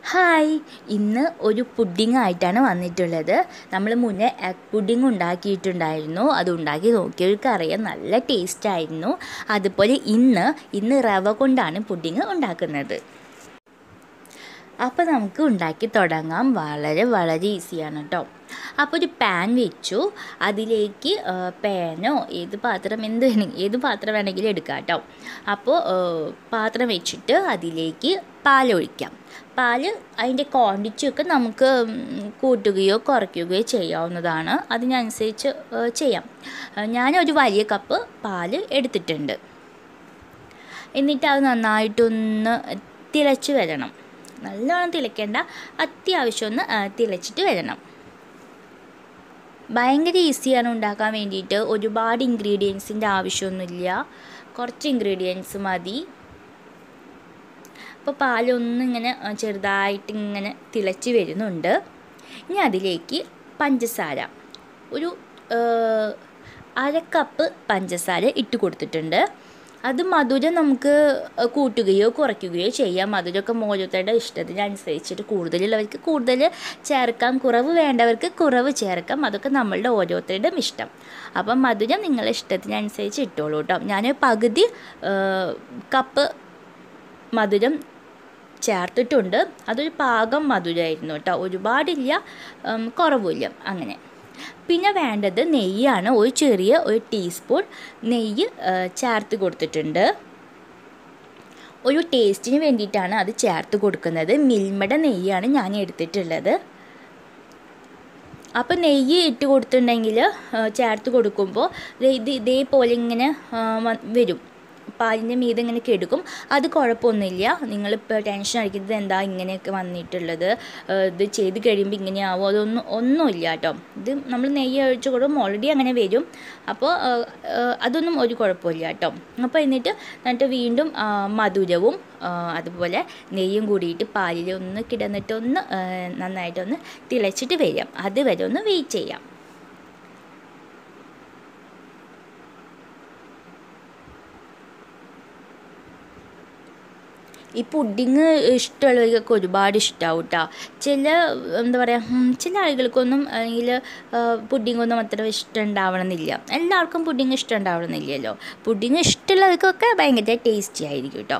hi ഇന്ന് ഒരു pudding ആയിട്ടാണ് വന്നിട്ടുള്ളത് നമ്മൾ മുന്നേ എഗ് പുഡിംഗ് ഉണ്ടാക്കിയിട്ടുണ്ടായിരുന്നു അത് ഉണ്ടാക്കി നോക്കിയവർക്ക് അറിയാം നല്ല ടേസ്റ്റ് ആയിരുന്നു അതുപോലെ ഇന്ന് ഇന്ന് റവ കൊണ്ടാണ് പുഡിംഗ് ഉണ്ടാക്കുന്നത് അപ്പോൾ നമുക്ക് ഉണ്ടാക്കി തുടങ്ങാം വളരെ വളരെ ഈസിയാണ് കേട്ടോ അപ്പോൾ ഒരു പാൻ വെച്ചു അതിലേക്ക് പാനോ ഏത് പാത്രം എന്ത് വേണമെങ്കിൽ ഏത് പാത്രം വേണമെങ്കിലും എടുക്കാം കേട്ടോ അപ്പോൾ പാത്രം വെച്ചിട്ട് അതിലേക്ക് പാലൊഴിക്കാം പാല് അതിൻ്റെ ക്വാണ്ടിറ്റി ഒക്കെ നമുക്ക് കൂട്ടുകയോ കുറയ്ക്കുകയോ ചെയ്യാവുന്നതാണ് അതിനനുസരിച്ച് ചെയ്യാം ഞാനൊരു വലിയ കപ്പ് പാല് എടുത്തിട്ടുണ്ട് എന്നിട്ട് അത് നന്നായിട്ടൊന്ന് തിളച്ച് വരണം നല്ലോണം തിളയ്ക്കേണ്ട അത്യാവശ്യം ഒന്ന് തിളച്ചിട്ട് വരണം ഭയങ്കര ഈസിയാണ് ഉണ്ടാക്കാൻ വേണ്ടിയിട്ട് ഒരുപാട് ഇൻഗ്രീഡിയൻസിൻ്റെ ആവശ്യമൊന്നുമില്ല കുറച്ച് ഇൻഗ്രീഡിയൻസ് മതി അപ്പോൾ പാലൊന്നിങ്ങനെ ചെറുതായിട്ട് ഇങ്ങനെ തിളച്ച് വരുന്നുണ്ട് ഇനി അതിലേക്ക് പഞ്ചസാര ഒരു അര കപ്പ് പഞ്ചസാര ഇട്ട് കൊടുത്തിട്ടുണ്ട് അത് മധുരം നമുക്ക് കൂട്ടുകയോ കുറയ്ക്കുകയോ ചെയ്യാം മധുരമൊക്കെ ഓരോരുത്തരുടെ ഇഷ്ടത്തിനനുസരിച്ചിട്ട് കൂടുതലുള്ളവർക്ക് കൂടുതൽ ചേർക്കാം കുറവ് വേണ്ടവർക്ക് കുറവ് ചേർക്കാം അതൊക്കെ നമ്മളുടെ ഓരോരുത്തരുടെയും ഇഷ്ടം അപ്പം മധുരം നിങ്ങളുടെ ഇഷ്ടത്തിനനുസരിച്ച് ഇട്ടോളൂ കേട്ടോ ഞാൻ പകുതി കപ്പ് മധുരം ചേർത്തിട്ടുണ്ട് അതൊരു പാകം മധുരമായിരുന്നു കേട്ടോ ഒരുപാടില്ല കുറവില്ല അങ്ങനെ പിന്നെ വേണ്ടത് നെയ്യാണ് ഒരു ചെറിയ ഒരു ടീസ്പൂൺ നെയ്യ് ചേർത്ത് കൊടുത്തിട്ടുണ്ട് ഒരു ടേസ്റ്റിന് വേണ്ടിയിട്ടാണ് അത് ചേർത്ത് കൊടുക്കുന്നത് മിൽമയുടെ നെയ്യാണ് ഞാൻ എടുത്തിട്ടുള്ളത് അപ്പോൾ നെയ്യ് ഇട്ട് കൊടുത്തിട്ടുണ്ടെങ്കിൽ ചേർത്ത് കൊടുക്കുമ്പോൾ ഇത് ഇതേപോലെ ഇങ്ങനെ വരും പാലിൻ്റെ മീതെ ഇങ്ങനെ കെടുക്കും അത് കുഴപ്പമൊന്നുമില്ല നിങ്ങളിപ്പോൾ ടെൻഷൻ അടിക്കുന്നത് എന്താ ഇങ്ങനെയൊക്കെ വന്നിട്ടുള്ളത് ഇത് ചെയ്ത് കഴിയുമ്പോൾ ഇങ്ങനെയാവോ അതൊന്നും ഒന്നുമില്ല കേട്ടോ ഇത് നമ്മൾ നെയ്യ് ഒഴിച്ച് കൊടുക്കും ഓൾറെഡി അങ്ങനെ വരും അപ്പോൾ അതൊന്നും ഒരു കുഴപ്പമില്ല കേട്ടോ അപ്പോൾ എന്നിട്ട് എന്നിട്ട് വീണ്ടും മധുരവും അതുപോലെ നെയ്യും കൂടിയിട്ട് പാലിൽ ഒന്ന് കിടന്നിട്ട് ഒന്ന് നന്നായിട്ടൊന്ന് തിളച്ചിട്ട് വരാം അതുവരെ ഒന്ന് വെയിറ്റ് ചെയ്യാം ഈ പുഡിങ് ഇഷ്ടമുള്ളവർക്കൊക്കെ ഒരുപാട് ഇഷ്ടമാവും കേട്ടോ ചില എന്താ പറയുക ചില ആളുകൾക്കൊന്നും അല്ലെങ്കിൽ പുഡിങ്ങൊന്നും അത്ര ഇഷ്ടം ഉണ്ടാവണമെന്നില്ല എല്ലാവർക്കും പുഡിങ് ഇഷ്ടം ഉണ്ടാവണമെന്നില്ലല്ലോ പുഡിങ് ഇഷ്ടമുള്ളവർക്കൊക്കെ ഭയങ്കര ടേസ്റ്റി ആയിരിക്കും കേട്ടോ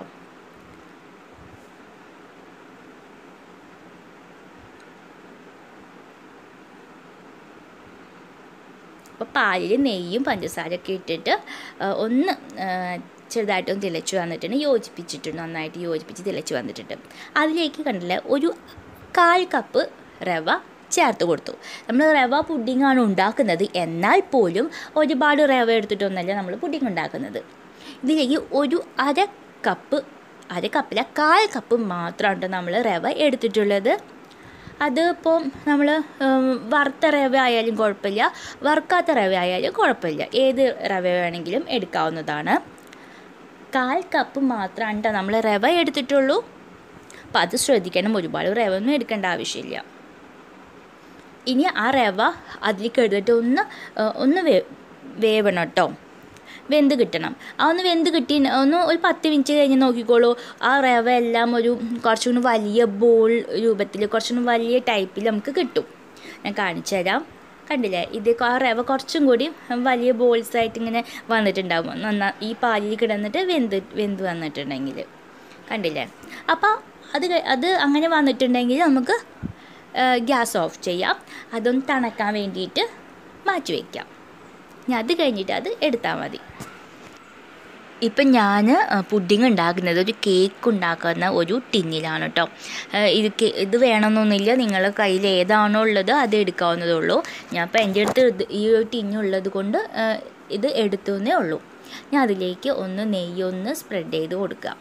അപ്പോൾ പാലിൽ നെയ്യും പഞ്ചസാരയൊക്കെ ഇട്ടിട്ട് ഒന്ന് ചെറുതായിട്ടൊന്ന് തിളച്ച് വന്നിട്ടുണ്ട് യോജിപ്പിച്ചിട്ടുണ്ട് നന്നായിട്ട് യോജിപ്പിച്ച് തിളച്ച് വന്നിട്ടുണ്ട് അതിലേക്ക് കണ്ടില്ല ഒരു കാൽ കപ്പ് റവ ചേർത്ത് കൊടുത്തു നമ്മൾ റവ പുഡിങ്ങാണ് ഉണ്ടാക്കുന്നത് എന്നാൽ പോലും ഒരുപാട് റവ എടുത്തിട്ടൊന്നല്ല നമ്മൾ പുഡിങ് ഉണ്ടാക്കുന്നത് ഇതിലേക്ക് ഒരു അര കപ്പ് അര കപ്പില കാൽ കപ്പ് മാത്രമാണ് നമ്മൾ റവ എടുത്തിട്ടുള്ളത് അത് ഇപ്പോൾ നമ്മൾ വറുത്ത റവ ആയാലും കുഴപ്പമില്ല വറുക്കാത്ത റവ ആയാലും കുഴപ്പമില്ല ഏത് റവ വേണമെങ്കിലും എടുക്കാവുന്നതാണ് കാൽ കപ്പ് മാത്രമാണ് കേട്ടോ നമ്മൾ റവ എടുത്തിട്ടുള്ളൂ അപ്പം അത് ശ്രദ്ധിക്കണം ഒരുപാട് റവ ഒന്നും എടുക്കേണ്ട ആവശ്യമില്ല ഇനി ആ റവ അതിലേക്ക് എടുത്തിട്ട് ഒന്ന് ഒന്ന് വേ വേവണം കേട്ടോ വെന്ത് കിട്ടണം ആ ഒന്ന് വെന്ത് കിട്ടി ഒന്ന് ഒരു പത്ത് മിനിറ്റ് കഴിഞ്ഞ് നോക്കിക്കോളൂ ആ റവ എല്ലാം ഒരു കുറച്ചുകൂടി വലിയ ബോൾ രൂപത്തിൽ കുറച്ചുകൂടി വലിയ ടൈപ്പിൽ നമുക്ക് കിട്ടും ഞാൻ കാണിച്ചു തരാം കണ്ടില്ലേ ഇത് ആ റവ കുറച്ചും കൂടി വലിയ ബോൾസ് ആയിട്ട് ഇങ്ങനെ വന്നിട്ടുണ്ടാവും നന്നാ ഈ പാലിൽ കിടന്നിട്ട് വെന്ത് വെന്ത് വന്നിട്ടുണ്ടെങ്കിൽ കണ്ടില്ലേ അപ്പോൾ അത് അത് അങ്ങനെ വന്നിട്ടുണ്ടെങ്കിൽ നമുക്ക് ഗ്യാസ് ഓഫ് ചെയ്യാം അതൊന്ന് തണക്കാൻ വേണ്ടിയിട്ട് മാറ്റി വയ്ക്കാം ഞാൻ അത് കഴിഞ്ഞിട്ട് അത് എടുത്താൽ മതി ഇപ്പം ഞാൻ പുഡിങ് ഉണ്ടാക്കുന്നത് ഒരു കേക്ക് ഉണ്ടാക്കുന്ന ഒരു ടിന്നിലാണ് കേട്ടോ ഇത് ഇത് വേണമെന്നൊന്നുമില്ല നിങ്ങളുടെ കയ്യിൽ ഏതാണോ ഉള്ളത് അത് എടുക്കാവുന്നതേ ഉള്ളൂ ഞാൻ ഇപ്പോൾ എൻ്റെ അടുത്ത് ഈ ഒരു ടിന്നുള്ളത് കൊണ്ട് ഇത് എടുത്തേ ഉള്ളൂ ഞാൻ അതിലേക്ക് ഒന്ന് നെയ്യൊന്ന് സ്പ്രെഡ് ചെയ്ത് കൊടുക്കുക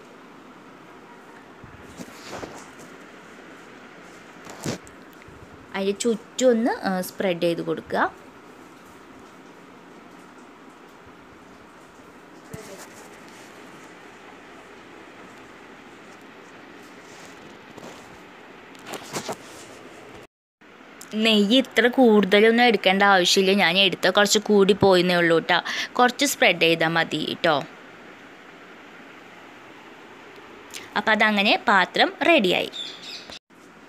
അതിന് ചുറ്റും ഒന്ന് സ്പ്രെഡ് ചെയ്ത് കൊടുക്കുക നെയ്യ് ഇത്ര കൂടുതലൊന്നും എടുക്കേണ്ട ആവശ്യമില്ല ഞാൻ എടുത്ത കുറച്ച് കൂടി പോയെന്നേ ഉള്ളൂ കേട്ടോ കുറച്ച് സ്പ്രെഡ് ചെയ്താൽ മതി കേട്ടോ അപ്പോൾ അതങ്ങനെ പാത്രം റെഡിയായി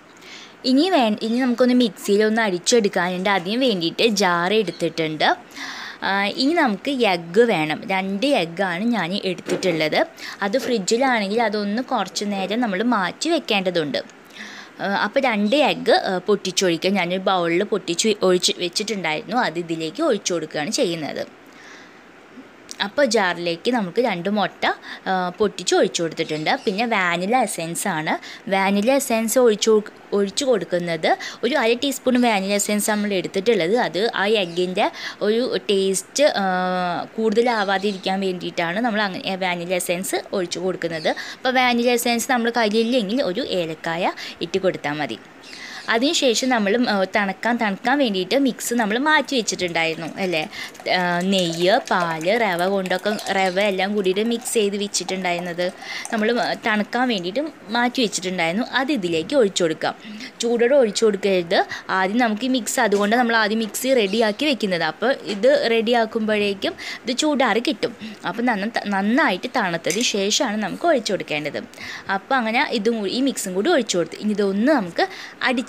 ഇനി വേ ഇനി നമുക്കൊന്ന് മിക്സിയിൽ ഒന്ന് അടിച്ചെടുക്കാനുണ്ട് അതിന് വേണ്ടിയിട്ട് ജാർ എടുത്തിട്ടുണ്ട് ആ, ഇനി നമുക്ക് എഗ്ഗ് വേണം രണ്ട് എഗ്ഗാണ് ഞാൻ എടുത്തിട്ടുള്ളത് അത് ഫ്രിഡ്ജിലാണെങ്കിൽ അതൊന്ന് കുറച്ച് നേരം നമ്മൾ മാറ്റി വെക്കേണ്ടതുണ്ട് അപ്പോൾ രണ്ട് എഗ്ഗ് പൊട്ടിച്ചൊഴിക്കുക ഞാനൊരു ബൗളിൽ പൊട്ടിച്ച് ഒഴിച്ച് വെച്ചിട്ടുണ്ടായിരുന്നു അത് ഇതിലേക്ക് ഒഴിച്ചു കൊടുക്കുകയാണ് ചെയ്യുന്നത് അപ്പോൾ ജാറിലേക്ക് നമുക്ക് രണ്ട് മുട്ട ആ, പൊട്ടിച്ച് ഒഴിച്ചു കൊടുത്തിട്ടുണ്ട് പിന്നെ വാനില എസെൻസ് ആണ് വാനില എസെൻസ് ഒഴിച്ചു കൊടു- ഒഴിച്ചു കൊടുക്കുന്നത് ഒരു അര ടീസ്പൂൺ വാനില എസെൻസ് നമ്മൾ എടുത്തിട്ടുള്ളത് അത് ആ എഗ്ഗിൻ്റെ ഒരു ടേസ്റ്റ് കൂടുതലാവാതിരിക്കാൻ വേണ്ടിയിട്ടാണ് നമ്മൾ അങ്ങനെ വാനില എസെൻസ് ഒഴിച്ചു കൊടുക്കുന്നത് അപ്പോൾ വാനില എസെൻസ് നമ്മൾ കയ്യിലില്ലെങ്കിൽ ഒരു ഏലക്കായ ഇട്ട് കൊടുത്താൽ മതി അതിനുശേഷം നമ്മൾ തണുക്കാൻ തണുക്കാൻ വേണ്ടിയിട്ട് മിക്സ് നമ്മൾ മാറ്റി വെച്ചിട്ടുണ്ടായിരുന്നു അല്ലേ ആ, നെയ്യ് പാല് റവ കൊണ്ടൊക്കെ റവ എല്ലാം കൂടിയിട്ട് മിക്സ് ചെയ്ത് വെച്ചിട്ടുണ്ടായിരുന്നത് നമ്മൾ തണുക്കാൻ വേണ്ടിയിട്ട് മാറ്റി വെച്ചിട്ടുണ്ടായിരുന്നു അത് ഇതിലേക്ക് ഒഴിച്ചു കൊടുക്കാം ചൂടോടെ ഒഴിച്ചു കൊടുക്കരുത് ആദ്യം നമുക്ക് ഈ മിക്സ് അതുകൊണ്ട് നമ്മൾ ആദ്യം മിക്സി റെഡിയാക്കി വെക്കുന്നത് അപ്പോൾ ഇത് റെഡിയാക്കുമ്പോഴേക്കും ഇത് ചൂടാറി കിട്ടും അപ്പോൾ നന്ന നന്നായിട്ട് തണുത്തതിന് ശേഷമാണ് നമുക്ക് ഒഴിച്ചു കൊടുക്കേണ്ടത് അപ്പോൾ അങ്ങനെ ഇതും കൂടി ഈ മിക്സും കൂടി ഒഴിച്ചു കൊടുത്ത് ഇനി ഇതൊന്ന് നമുക്ക് അടിച്ചെടുക്കാം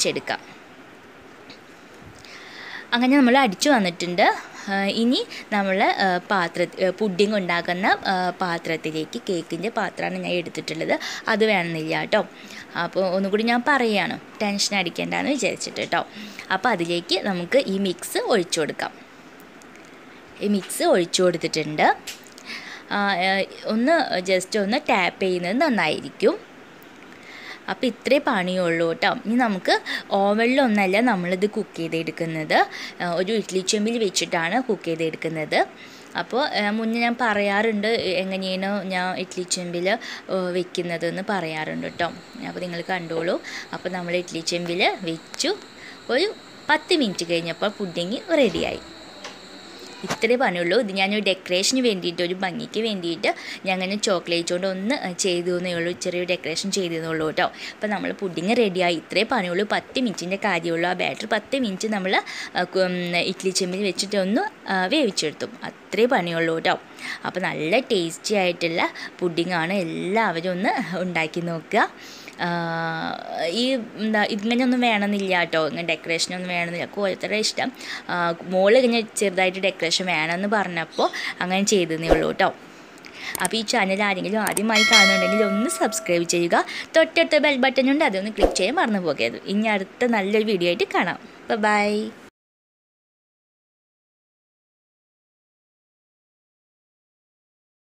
അങ്ങനെ നമ്മൾ അടിച്ചു വന്നിട്ടുണ്ട് ആ, ഇനി നമ്മൾ പാത്ര പുഡിംഗ് ഉണ്ടാക്കുന്ന ആ, പാത്രത്തിലേക്ക് കേക്കിൻ്റെ പാത്രമാണ് ഞാൻ എടുത്തിട്ടുള്ളത് അത് വേണമെന്നില്ല കേട്ടോ അപ്പോൾ ഒന്നുകൂടി ഞാൻ പറയുകയാണ് ടെൻഷൻ അടിക്കേണ്ടെന്ന് വിചാരിച്ചിട്ട് കേട്ടോ അപ്പോൾ അതിലേക്ക് നമുക്ക് ഈ മിക്സ് ഒഴിച്ചു കൊടുക്കാം ഈ മിക്സ് ഒഴിച്ചു കൊടുത്തിട്ടുണ്ട് ആ, ആ, ഒന്ന് ജസ്റ്റ് ഒന്ന് ടാപ്പ് ചെയ്യുന്നത് നന്നായിരിക്കും അപ്പോൾ ഇത്രേ പണിയുള്ളൂ കേട്ടോ ഇനി നമുക്ക് ഓവനിലൊന്നല്ല നമ്മളിത് കുക്ക് ചെയ്തെടുക്കുന്നത് ആ, ഒരു ഇഡ്ലി ചെമ്പിൽ വെച്ചിട്ടാണ് കുക്ക് ചെയ്തെടുക്കുന്നത് അപ്പോൾ ആ, മുന്നേ ഞാൻ പറയാറുണ്ട് എങ്ങനെയാണ് ഞാൻ ഇഡ്ലി ചെമ്പിൽ വെക്കുന്നതെന്ന് പറയാറുണ്ട് കേട്ടോ അപ്പോൾ നിങ്ങൾ കണ്ടോളൂ അപ്പോൾ നമ്മൾ ഇഡ്ലി ചെമ്പിൽ വെച്ചു ഒരു പത്ത് മിനിറ്റ് കഴിഞ്ഞപ്പോൾ പുഡിങ് റെഡിയായി ഇത്രേ പണിയുള്ളൂ ഇത് ഞാനൊരു ഡെക്കറേഷന് വേണ്ടിയിട്ട് ഒരു ഭംഗിക്ക് വേണ്ടിയിട്ട് ഞാൻ അങ്ങനെ ചോക്ലേറ്റ് കൊണ്ട് ഒന്ന് ചെയ്തു എന്നേ ഉള്ളൂ ചെറിയൊരു ഡെക്കറേഷൻ ചെയ്തെന്നുള്ളൂ കേട്ടോ അപ്പോൾ നമ്മൾ പുഡിങ് റെഡിയായി ഇത്രേ പണിയുള്ളൂ പത്ത് മിനിറ്റിൻ്റെ കാര്യമുള്ളൂ ആ ബാറ്റർ പത്ത് മിനിറ്റ് നമ്മൾ ഇഡ്ലി ചെമ്പിൽ വെച്ചിട്ട് ഒന്ന് ആ, വേവിച്ചെടുത്തു അത്രേ പണിയുള്ളൂ കേട്ടോ അപ്പോൾ നല്ല ടേസ്റ്റി ആയിട്ടുള്ള പുഡിങ്ങാണ് എല്ലാവരും ഒന്ന് ഉണ്ടാക്കി നോക്കുക ആ, ഈ എന്താ ഇങ്ങനെയൊന്നും വേണമെന്നില്ല കേട്ടോ ഇങ്ങനെ ഡെക്കറേഷനൊന്നും വേണമെന്നില്ല ഒക്കെ ഓരോരുത്തരുടെ ഇഷ്ടം ആ, മോള് ഇങ്ങനെ ചെറുതായിട്ട് ഡെക്കറേഷൻ വേണമെന്ന് പറഞ്ഞപ്പോൾ അങ്ങനെ ചെയ്തതേ ഉള്ളൂ കേട്ടോ അപ്പോൾ ഈ ചാനൽ ആരെങ്കിലും ആദ്യമായി കാണുന്നുണ്ടെങ്കിൽ ഒന്ന് സബ്സ്ക്രൈബ് ചെയ്യുക തൊട്ടടുത്ത ബെൽ ബട്ടൺ ഉണ്ട് അതൊന്ന് ക്ലിക്ക് ചെയ്യാൻ മറന്നു പോകരുത് ഇനി അടുത്ത നല്ലൊരു വീഡിയോ ആയിട്ട് കാണാം ബൈ